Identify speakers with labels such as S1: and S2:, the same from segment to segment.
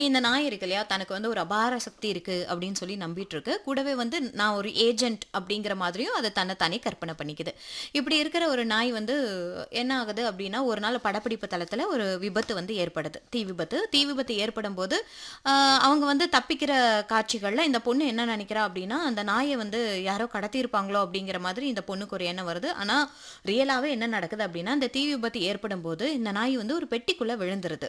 S1: இந்த நாய் இருக்கு இல்லையா தனக்கு வந்து ஒரு அபார சக்தி இருக்கு அப்படின்னு சொல்லி நம்பிட்டு இருக்கு கூடவே வந்து நான் ஒரு ஏஜென்ட் அப்படிங்கிற மாதிரியும் அதை தன்னை தானே கற்பனை பண்ணிக்குது இப்படி இருக்கிற ஒரு நாய் வந்து என்ன ஆகுது அப்படின்னா ஒரு நாள் படப்பிடிப்பு தளத்தில் ஒரு விபத்து வந்து ஏற்படுது தீ விபத்து தீ விபத்து ஏற்படும் போது ஆஹ், அவங்க வந்து தப்பிக்கிற காட்சிகளில் இந்த பொண்ணு என்ன நினைக்கிறா அப்படின்னா அந்த நாயை வந்து யாரோ கடத்தியிருப்பாங்களோ அப்படிங்கிற மாதிரி இந்த பொண்ணுக்கு ஒரு எண்ணம் வருது ஆனால் ரியலாகவே என்ன நடக்குது அப்படின்னா இந்த தீ விபத்து ஏற்படும் போது இந்த நாய் வந்து ஒரு பெட்டிக்குள்ளே விழுந்துருது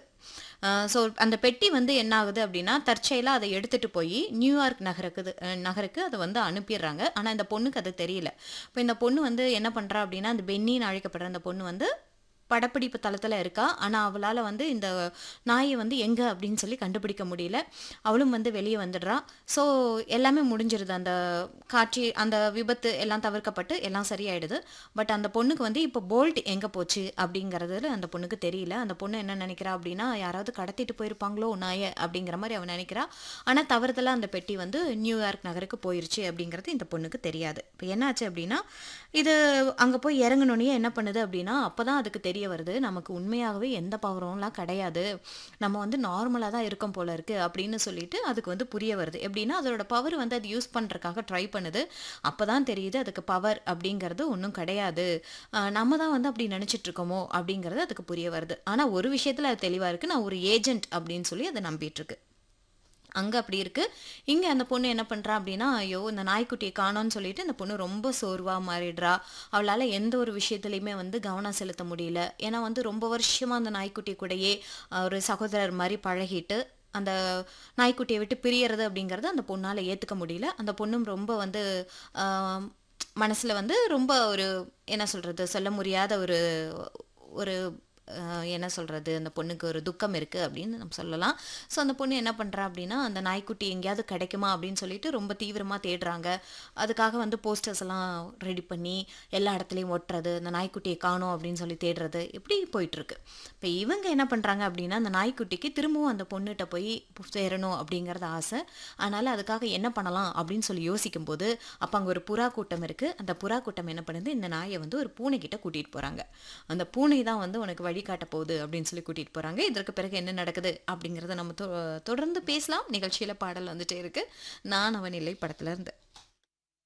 S1: ஸோ அந்த பெட்டி வந்து என்ன ஆகுது அப்படின்னா தற்செயலாக அதை எடுத்துட்டு போய் நியூயார்க் நகருக்கு அஹ், நகருக்கு அதை வந்து அனுப்பிடுறாங்க ஆனால் இந்த பொண்ணுக்கு அது தெரியல இப்போ இந்த பொண்ணு வந்து என்ன பண்ணுறா அப்படின்னா அந்த பென்னின்னு அழைக்கப்படுற அந்த பொண்ணு வந்து படப்பிடிப்பு தளத்தில் இருக்கா ஆனால் அவளால் வந்து இந்த நாயை வந்து எங்கே அப்படின்னு சொல்லி கண்டுபிடிக்க முடியல அவளும் வந்து வெளியே வந்துடுறா ஸோ எல்லாமே முடிஞ்சிருது அந்த காட்சி அந்த விபத்து எல்லாம் தவிர்க்கப்பட்டு எல்லாம் சரியாயிடுது பட் அந்த பொண்ணுக்கு வந்து இப்போ போல்ட் எங்கே போச்சு அப்படிங்கிறதுல அந்த பொண்ணுக்கு தெரியல அந்த பொண்ணு என்ன நினைக்கிறா அப்படின்னா யாராவது கடத்திட்டு போயிருப்பாங்களோ நாயை அப்படிங்கிற மாதிரி அவன் நினைக்கிறா ஆனால் தவறுதலாக அந்த பெட்டி வந்து நியூயார்க் நகருக்கு போயிருச்சு அப்படிங்கிறது இந்த பொண்ணுக்கு தெரியாது இப்போ என்னாச்சு அப்படின்னா இது அங்கே போய் இறங்கணுன்னே என்ன பண்ணுது அப்படின்னா அப்போ தான் அதுக்கு தெரிய வருது நமக்கு உண்மையாகவே எந்த பவரும்லாம் கிடையாது நம்ம வந்து நார்மலாக தான் இருக்கோம் போல இருக்கு அப்படின்னு சொல்லிட்டு அதுக்கு வந்து புரிய வருது எப்படின்னா அதோட பவர் வந்து அது யூஸ் பண்ணுறதுக்காக ட்ரை பண்ணுது அப்போ தான் தெரியுது அதுக்கு பவர் அப்படிங்கிறது ஒன்றும் கிடையாது ஆஹ் நம்ம தான் வந்து அப்படி நினச்சிட்டு இருக்கோமோ அப்படிங்கிறது அதுக்கு புரிய வருது ஆனால் ஒரு விஷயத்தில் அது தெளிவாக இருக்குது நான் ஒரு ஏஜென்ட் அப்படின்னு சொல்லி அதை நம்பிட்டு இருக்கு அங்கே அப்படி இருக்கு இங்கே அந்த பொண்ணு என்ன பண்ணுறா அப்படின்னா ஐயோ இந்த நாய்க்குட்டியை காணோன்னு சொல்லிட்டு இந்த பொண்ணு ரொம்ப சோர்வாக மாறிடுறா அவளால் எந்த ஒரு விஷயத்துலையுமே வந்து கவனம் செலுத்த முடியல ஏன்னா வந்து ரொம்ப வருஷமாக அந்த நாய்க்குட்டி கூடயே அஹ், ஒரு சகோதரர் மாதிரி பழகிட்டு அந்த நாய்க்குட்டியை விட்டு பிரியறது அப்படிங்கிறது அந்த பொண்ணால் ஏற்றுக்க முடியல அந்த பொண்ணும் ரொம்ப வந்து ஆஹ், மனசுல வந்து ரொம்ப ஒரு என்ன சொல்றது சொல்ல முடியாத ஒரு ஒரு அஹ், என்ன சொல்றது அந்த பொண்ணுக்கு ஒரு துக்கம் இருக்கு அப்படின்னு நம்ம சொல்லலாம் ஸோ அந்த பொண்ணு என்ன பண்றா அப்படின்னா அந்த நாய்க்குட்டி எங்கேயாவது கிடைக்குமா அப்படின்னு சொல்லிட்டு ரொம்ப தீவிரமா தேடுறாங்க அதுக்காக வந்து போஸ்டர்ஸ் எல்லாம் ரெடி பண்ணி எல்லா இடத்துலையும் ஒட்டுறது அந்த நாய்க்குட்டியை காணோம் அப்படின்னு சொல்லி தேடுறது இப்படி போயிட்டு இருக்கு இப்போ இவங்க என்ன பண்றாங்க அப்படின்னா அந்த நாய்க்குட்டிக்கு திரும்பவும் அந்த பொண்ணுகிட்ட போய் சேரணும் அப்படிங்கிறது ஆசை அதனால அதுக்காக என்ன பண்ணலாம் அப்படின்னு சொல்லி யோசிக்கும் போது அப்போ அங்கே ஒரு புறா கூட்டம் இருக்கு அந்த புறா கூட்டம் என்ன பண்ணுது இந்த நாயை வந்து ஒரு பூனை கிட்ட கூட்டிட்டு போறாங்க அந்த பூனை தான் வந்து உனக்கு வழிகாட்ட போகுது அப்படின்னு சொல்லி கூட்டிட்டு போறாங்க இதற்கு பிறகு என்ன நடக்குது அப்படிங்கிறத நம்ம தொ- தொடர்ந்து பேசலாம் நிகழ்ச்சியில பாடல் வந்துட்டே இருக்கு நான் அவன் இல்லை படத்துல இருந்து